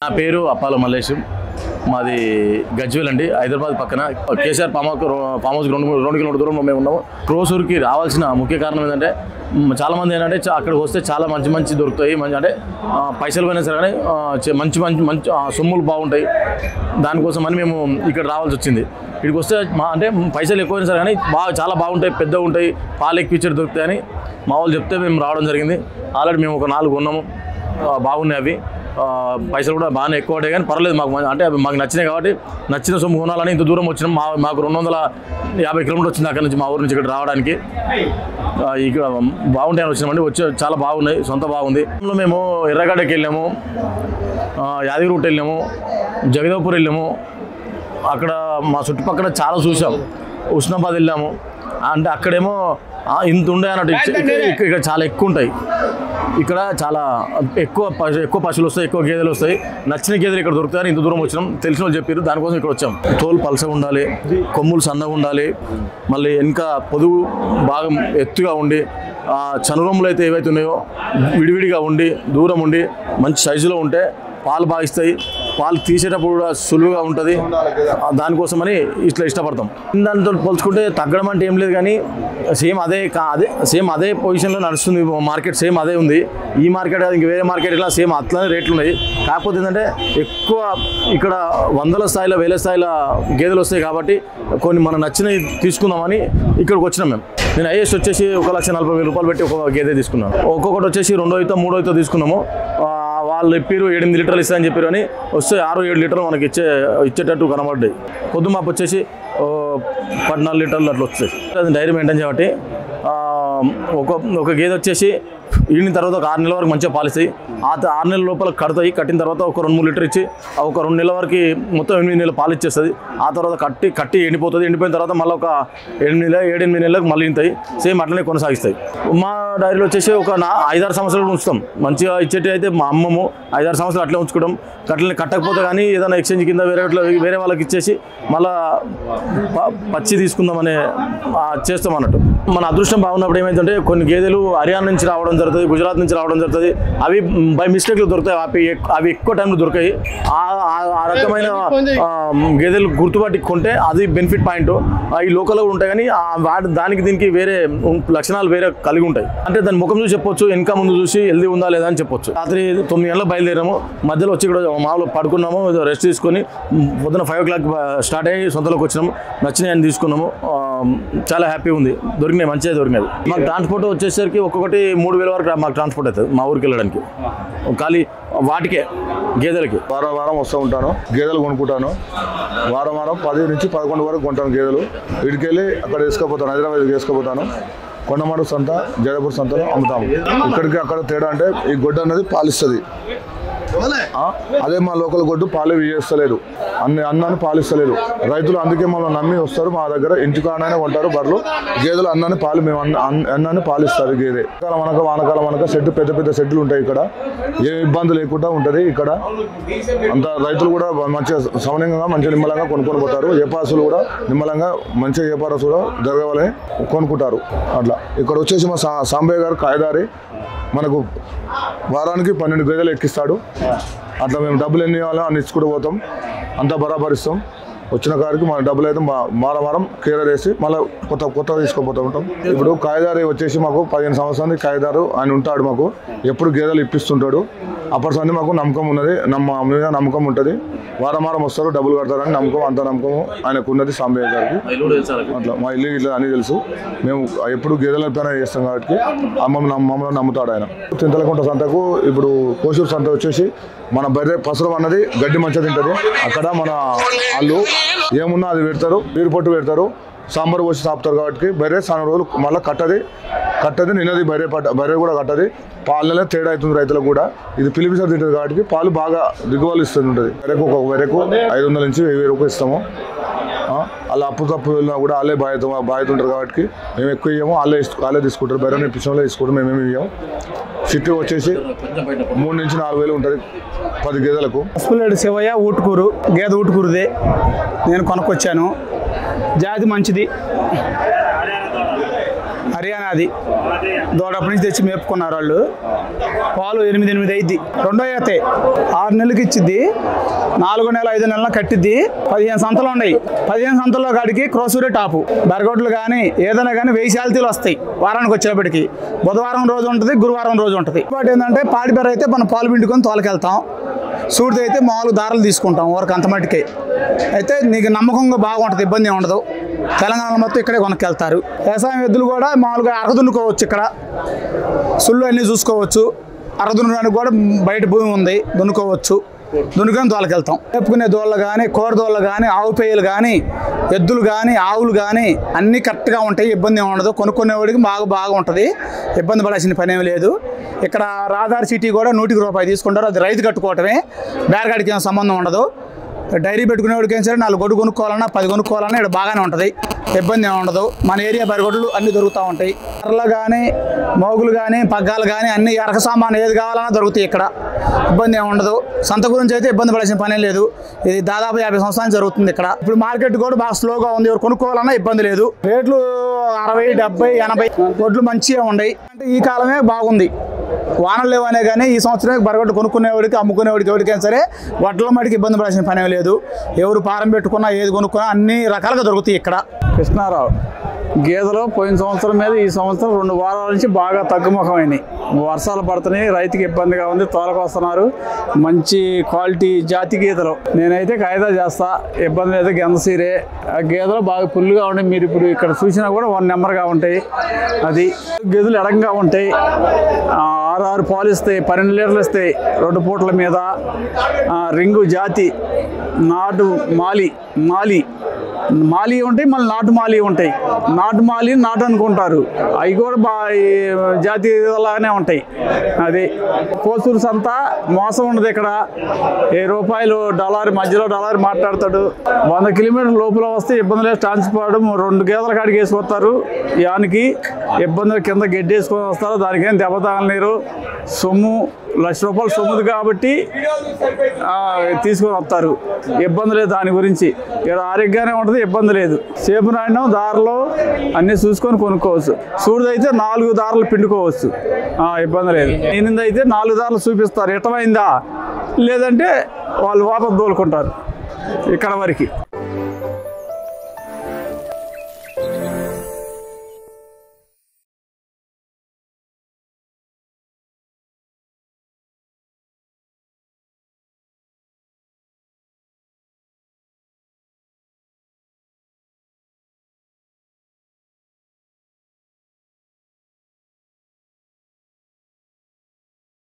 నా పేరు అప్పాల మల్లేశం మాది గజ్వేల్ అండి హైదరాబాద్ పక్కన KCR farm house farm house రెండు రెండు కిలోమీటర్ దూరంలో మేము ఉన్నాము క్రోసూర్కి రావాల్సిన ముఖ్య కారణం ఏంటంటే మ్, చాలా మంది ఏంటంటే చా- అక్కడికి వస్తే చాలా మంచి మంచి దొరుకుతాయి మంచి అంటే ఆ, పైసలు పోయినా సరే కానీ ఆ, చే- మంచి మంచి మంచి ఆ, సొమ్ములు బాగుంటాయి దానికోసం అని మేము ఇక్కడ రావాల్సి వచ్చింది ఇక్కడికి వస్తే మా అంటే పైసలు ఎక్కువైనా సరే కానీ బాగా చాలా బాగుంటాయి పెద్దగా ఉంటాయి పాలు ఎక్కిచ్చేటి దొరుకుతాయని మా వాళ్ళు చెప్తే మేము రావడం జరిగింది ఆల్రెడీ మేము ఒక నాలుగు కొన్నాము ఆ, బాగున్నాయి అవి ఆ, పైసలు కూడా బాగానే ఎక్కువ పడ్డాయి కానీ పర్లేదు మాకు మంచి- అంటే అవి మాకు నచ్చినాయి కాబట్టి నచ్చిన సొమ్ము కొనాలని ఇంత దూరం వచ్చినాం మా మాకు రెండు వందల యాభై కిలోమీటర్ వచ్చింది అక్కడ నుంచి మా ఊరు నుంచి ఇక్కడ రావడానికి ఆ, ఇక్కడ బాగుంటాయని వచ్చినామండి వచ్చే చాలా బాగున్నాయి సొంత బాగుంది ఇందులో మేము ఎర్రగడ్డకి వెళ్ళాము ఆ, యాదగిరిగుట్ట వెళ్ళాము జగదేవ్పూర్ వెళ్ళాము అక్కడ మా చుట్టుపక్కల చాలా చూసాం ఉస్నాబాద్ వెళ్ళాము అంటే అక్కడేమో ఆ, ఇంత ఉండే అన్నట్టు ఇక్కడ- ఇక్కడ ఇక్కడ చాలా ఎక్కువ ఉంటాయి ఇక్కడ చాలా ఎక్కువ పశు ఎక్కువ పశువులు వస్తాయి ఎక్కువ గేదెలు వస్తాయి నచ్చిన గేదెలు ఇక్కడ దొరుకుతాయని ఇంత దూరం వచ్చినాం తెలిసిన వాళ్ళు చెప్పారు దానికోసం ఇక్కడ వచ్చాం తోలు పలసగా ఉండాలి కొమ్ములు సన్నగా ఉండాలి మళ్ళీ వెనక పొదుగు బాగా ఎత్తుగా ఉండి ఆ చనురములు అయితే ఏవైతే ఉన్నాయో విడివిడిగా ఉండి దూరం ఉండి మంచి సైజులో ఉంటే పాలు బాగా ఇస్తాయి పాలు తీసేటప్పుడు కూడా సులువుగా ఉంటుంది ఆ, దానికోసమని ఇట్లా ఇష్టపడతాం దాంతో పోల్చుకుంటే తగ్గడం అంటే ఏం లేదు కానీ సేమ్ అదే కా- అదే సేమ్ అదే పొజిషన్లో నడుస్తుంది మార్కెట్ సేమ్ అదే ఉంది ఈ మార్కెట్ కాదు ఇంక వేరే మార్కెట్ ఇలా సేమ్ అట్లానే రేట్లు ఉన్నాయి కాకపోతే ఏంటంటే ఎక్కువ ఇక్కడ వందల స్థాయిలో వేల స్థాయిలో గేదెలు వస్తాయి కాబట్టి కొన్ని మనం నచ్చినవి తీసుకుందామని ఇక్కడికి వచ్చినాం మేము నేను హైయెస్ట్ వచ్చేసి ఒక లక్ష నలభై వేల రూపాయలు పెట్టి ఒక గేదె తీసుకున్నాను ఒక్కొక్కటి వచ్చేసి రెండో అయితే మూడో అయితే తీసుకున్నాము ఆ, వాళ్ళు చెప్పారు ఎనిమిది లీటర్లు ఇస్తారని చెప్పారు అని వస్తే ఆరు ఏడు లీటర్లు మనకి ఇచ్చే ఇచ్చేటట్టు కనబడ్డాయి పొద్దు మాపు వచ్చేసి ఓ, పద్నాలుగు లీటర్లు అట్లా వస్తాయి అది డైరీ మెయింటైన్ చేయబట్టి ఆ, ఒక ఒక గేదె వచ్చేసి ఈడిన తర్వాత ఒక ఆరు నెలల వరకు మంచిగా పాలిస్తాయి ఆ త- ఆరు నెలల లోపల కడతాయి కట్టిన తర్వాత ఒక రెండు మూడు లీటర్ ఇచ్చి ఆ ఒక రెండు నెలల వరకు మొత్తం ఎనిమిది నెలలు పాలు ఇచ్చేస్తుంది ఆ తర్వాత కట్టి కట్టి ఎండిపోతుంది ఎండిపోయిన తర్వాత మళ్ళీ ఒక ఎనిమిది నెలలు ఏడు ఎనిమిది నెలలకు మళ్ళీ ఇంతాయి సేమ్ అట్లనే కొనసాగిస్తాయి మా డైరీలో వచ్చేసి ఒక నా ఐదారు సంవత్సరాలు ఉంచుతాం మంచిగా ఇచ్చేటి అయితే మా అమ్మము ఐదారు సంవత్సరాలు అట్లే ఉంచుకోవడం అట్లనే కట్టకపోతే కానీ ఏదైనా ఎక్స్చేంజ్ కింద వేరే ఇట్లా వేరే వాళ్ళకి ఇచ్చేసి మళ్ళా ప- పచ్చి తీసుకుందామనే ఆ, చేస్తాం అన్నట్టు మన అదృష్టం బాగున్నప్పుడు ఏమైందంటే కొన్ని గేదెలు హర్యానా నుంచి రావడం జరుగుతుంది గుజరాత్ నుంచి రావడం జరుగుతుంది అవి బై మిస్టేక్లు దొరుకుతాయి అవి ఎక్- అవి ఎక్కువ టైంలో దొరికాయి ఆ ఆ- ఆ రకమైన ఆ, గేదెలు గుర్తుపట్టి కొంటే అది బెనిఫిట్ పాయింట్ ఈ లోకల్ కూడా ఉంటాయి కానీ ఆ వాటి దానికి దీనికి వేరే ఉం- లక్షణాలు వేరే కలిగి ఉంటాయి అంటే దాని ముఖం చూసి చెప్పొచ్చు వెనక ముందు చూసి హెల్దీ ఉందా లేదా అని చెప్పొచ్చు రాత్రి తొమ్మిది గంటలకు బయలుదేరాము మధ్యలో వచ్చి ఇక్కడ మామూలు పడుకున్నాము రెస్ట్ తీసుకొని ఉం, పొద్దున ఫైవ్ ఓ క్లాక్ స్టార్ట్ అయ్యి సొంతలోకి వచ్చినాము నచ్చినాయి అని తీసుకున్నాము ఆ, చాలా హ్యాపీ ఉంది దొరికినాయి మంచిగా దొరికినది మాకు ట్రాన్స్పోర్ట్ వచ్చేసరికి ఒక్కొక్కటి మూడు వేల వరకు మాకు ట్రాన్స్పోర్ట్ అవుతుంది మా ఊరికి వెళ్ళడానికి ఖాళీ వాటికే గేదెలకి వారం వారం వస్తూ ఉంటాను గేదెలు కొనుక్కుంటాను వారం వారం పది నుంచి పదకొండు వరకు కొంటాను గేదెలు వీటికెళ్ళి అక్కడ తీసుకుపోతాను హైదరాబాద్ తీసుకుపోతాను కొండమాడు సంత జయపూర్ సంతలో అమ్ముతాము ఇక్కడికి అక్కడ తేడా అంటే ఈ గొడ్డు అన్నది పాలిస్తుంది ఆ, అదే మా లోకల్ గొడ్డు పాలు ఇయ్యేస్తలేదు అన్ని అన్నాన్ని పాలిస్తలేదు రైతులు అందుకే మమ్మల్ని నమ్మి వస్తారు మా దగ్గర ఇంటికాడైనా కొంటారు బర్రెలు గేదెలు అన్నాన్ని పాలు మేము అన్న అన్న- అన్నాన్ని పాలిస్తారు గేదె వానకాలం అనక వానకాలం అనక షెడ్ పెద్ద పెద్ద షెడ్లు ఉంటాయి ఇక్కడ ఏ ఇబ్బంది లేకుండా ఉంటుంది ఇక్కడ అంత రైతులు కూడా మంచిగా సమన్యంగా మంచిగా నిమ్మలంగా కొనుక్కొని పోతారు ఏపాసులు కూడా నిమ్మలంగా మంచిగా ఏపారసు కూడా జరగవాలని కొనుక్కుంటారు అట్లా ఇక్కడ వచ్చేసి మా సా- సాంబయ్య గారు కాయదారి మనకు వారానికి పన్నెండు గేదెలు ఎక్కిస్తాడు అట్లా మేము డబ్బులు ఎన్ని ఇవ్వాలో అన్ని ఇచ్చుకుంటూ పోతాం అంతా బరాబరిస్తాం వచ్చిన కాడికి మన డబ్బులు అయితే మా వారం వారం కేర్ వేసి మళ్ళీ కొత్త కొత్త తీసుకుపోతూ ఉంటాం ఇప్పుడు కాయదారి వచ్చేసి మాకు పదిహేను సంవత్సరానికి కాయదారు ఆయన ఉంటాడు మాకు ఎప్పుడు గేదెలు ఇప్పిస్తుంటాడు అప్పటి సంది మాకు నమ్మకం ఉన్నది నమ్మ మీద నమ్మకం ఉంటుంది వారం వారం వస్తారు డబ్బులు కడతారని నమ్మకం అంత నమ్మకం ఆయనకు ఉన్నది సాంబయ్య గారికి అట్లా మా ఇల్లు ఇట్లా అన్నీ తెలుసు మేము ఎప్పుడు గేదెల పైన చేస్తాం కాబట్టి అమ్మమ్మ మమ్మల్ని నమ్ముతాడు ఆయన చింతలకుంట సంతకు ఇప్పుడు కోసూరు సంత వచ్చేసి మన బర్రె పసరం అన్నది గడ్డి మంచిగా తింటుంది అక్కడ మన వాళ్ళు ఏమున్నా అది పెడతారు నీరు పొట్టు పెడతారు సాంబార్ పోసి సాపుతారు కాబట్టి బర్రె చాలా రోజులు మళ్ళీ కట్టది కట్టది నిన్నది బర్రె పట్ట బర్రె కూడా కట్టది పాలనే తేడా అవుతుంది రైతులకు కూడా ఇది పిలిపిసర్ తింటుంది కాబట్టి పాలు బాగా దిగుబడి ఇస్తుంది ఉంటుంది బర్రెకు ఒక బర్రెకు ఐదు వందల నుంచి వెయ్యి రూపాయలు ఇస్తాము ఆ, అలా అప్పు తప్పు వెళ్ళినా కూడా వాళ్ళే బాధ్యత బాధ్యత ఉంటారు కాబట్టి మేము ఎక్కువ ఇవ్వము వాళ్ళే ఇస్తు- వాళ్ళే తీసుకుంటారు బెరం ఇప్పించడంలో తీసుకుంటారు మేమేమి ఇవ్వము సిటీ వచ్చేసి మూడు నుంచి నాలుగు వేలు ఉంటుంది పది గేదెలకు పసుపులేడు శివయ్య ఊటుకూరు గేదె ఊటుకూరుదే నేను కొనుక్కొచ్చాను జాతి మంచిది హర్యానా అది దూడప్పటి నుంచి తెచ్చి మేపుకున్నారు వాళ్ళు పాలు ఎనిమిది ఎనిమిది అయింది రెండో ఈత ఆరు నెలలకి ఇచ్చిద్ది నాలుగో నెల ఐదు నెలల కట్టిద్ది పదిహేను సంతలు ఉన్నాయి పదిహేను సంతల్లో కాడికి క్రోసూరే టాపు బెరగొడ్లు కానీ ఏదైనా కానీ వెయ్యి శాలతీలు వస్తాయి వారానికి వచ్చేటప్పటికి బుధవారం రోజు ఉంటుంది గురువారం రోజు ఉంటుంది ఇంకోటి ఏంటంటే పాడి బెర అయితే మనం పాలు పిండుకొని తోలకెళ్తాం సూడితో అయితే మామూలు దారాలు తీసుకుంటాం ఊరికి అంత మట్టుకే అయితే నీకు నమ్మకంగా బాగుంటుంది ఇబ్బంది ఏమి ఉండదు తెలంగాణలో మొత్తం ఇక్కడే కొనుక్కెళ్తారు వ్యవసాయం ఎద్దులు కూడా మామూలుగా అరగదున్నుకోవచ్చు ఇక్కడ సుళ్ళు అన్నీ చూసుకోవచ్చు అరదున్నడానికి కూడా బయట భూమి ఉంది దున్నుకోవచ్చు దున్నుకొని దోళ్ళకెళ్తాం చెప్పుకునే దోళ్ళు కానీ కూర దోళ్ళు కానీ ఆవు పేయలు కానీ ఎద్దులు కానీ ఆవులు కానీ అన్నీ కరెక్ట్గా ఉంటాయి ఇబ్బంది ఏమి ఉండదు కొనుక్కునేవాడికి బాగా బాగా ఉంటుంది ఇబ్బంది పడాల్సిన పని ఏమి లేదు ఇక్కడ రాధార్ సిటీ కూడా నూటికి రూపాయి తీసుకుంటారు అది రైతు కట్టుకోవటమే బేరగాడికి ఏం సంబంధం ఉండదు డైరీ పెట్టుకునేవాడికి ఏం సరే నాలుగు గొడ్డు కొనుక్కోవాలన్నా పది కొనుక్కోవాలన్నా ఇక్కడ బాగానే ఉంటుంది ఇబ్బంది ఏమి ఉండదు మన ఏరియా బరిగొడ్లు అన్నీ దొరుకుతూ ఉంటాయి కర్రలు కానీ మోగులు కానీ పగ్గాలు కానీ అన్ని ఎరక సామాన్ ఏది కావాలన్నా దొరుకుతాయి ఇక్కడ ఇబ్బంది ఏమి ఉండదు సంత గురించి అయితే ఇబ్బంది పడాల్సిన పని లేదు ఇది దాదాపు యాభై సంవత్సరాలు జరుగుతుంది ఇక్కడ ఇప్పుడు మార్కెట్ కూడా బాగా స్లోగా ఉంది ఎవరు కొనుక్కోవాలన్నా ఇబ్బంది లేదు రేట్లు అరవై డెబ్బై ఎనభై వడ్లు మంచిగా ఉన్నాయి అంటే ఈ కాలమే బాగుంది వానలు లేవనే కానీ ఈ సంవత్సరం బరగొట్టు కొనుక్కునేవాడికి అమ్ముకునేవాడికి ఎవరికైనా సరే వడ్ల మటుకు ఇబ్బంది పడాల్సిన పని ఏమీ లేదు ఎవరు పారం పెట్టుకున్నా ఏది కొనుక్కున్నా అన్ని రకాలుగా దొరుకుతాయి ఇక్కడ కృష్ణారావు గేదెలు పోయిన సంవత్సరం మీద ఈ సంవత్సరం రెండు వారాల నుంచి బాగా తగ్గుముఖమైనాయి వర్షాలు పడుతున్నాయి రైతుకి ఇబ్బందిగా ఉంది తోలకు వస్తున్నారు మంచి క్వాలిటీ జాతి గేదెలు నేనైతే కాయిదా చేస్తా ఇబ్బంది లేదు గెందసీరే ఆ గేదెలు బాగా పుల్లుగా ఉన్నాయి మీరు ఇప్పుడు ఇక్కడ చూసినా కూడా వన్ నెంబర్గా ఉంటాయి అది గేదెలు ఎడంగా ఉంటాయి ఆ, ఆరు ఆరు పాలు ఇస్తాయి పన్నెండు లీటర్లు ఇస్తాయి రెండు పూటల మీద ఆ, రింగు జాతి నాటు మాలి మాలి మాలి ఉంటాయి మళ్ళీ నాటు మాలి ఉంటాయి నాటు మాలి నాటు అనుకుంటారు అవి కూడా బాగా జాతి లాగానే ఉంటాయి అది కోసూరు సంత మోసం ఉండదు ఇక్కడ ఏ రూపాయలు డాలర్ మధ్యలో డాలర్ మాట్లాడతాడు వంద కిలోమీటర్ల లోపల వస్తే ఇబ్బంది లేదు ట్రాన్స్పోర్ట్ రెండు గేదెల కాడికి వేసుకొస్తారు యానికి ఇబ్బందులు కింద గడ్డి వేసుకొని వస్తారు దానికేం దెబ్బ తగలనీరు సొమ్ము లక్ష రూపాయలు సొమ్ముది కాబట్టి ఆ, తీసుకొని వస్తారు ఇబ్బంది లేదు దాని గురించి ఇక్కడ ఆరోగ్యంగానే ఉంటుంది ఇబ్బంది లేదు సేపు నాయడం దారిలో అన్నీ చూసుకొని కొనుక్కోవచ్చు సూడిదైతే నాలుగు దారులు పిండుకోవచ్చు ఆ, ఇబ్బంది లేదు ఎనిమిది అయితే నాలుగు దారులు చూపిస్తారు ఇటమైందా లేదంటే వాళ్ళు వాపస్ తోలుకుంటారు ఇక్కడ వరకు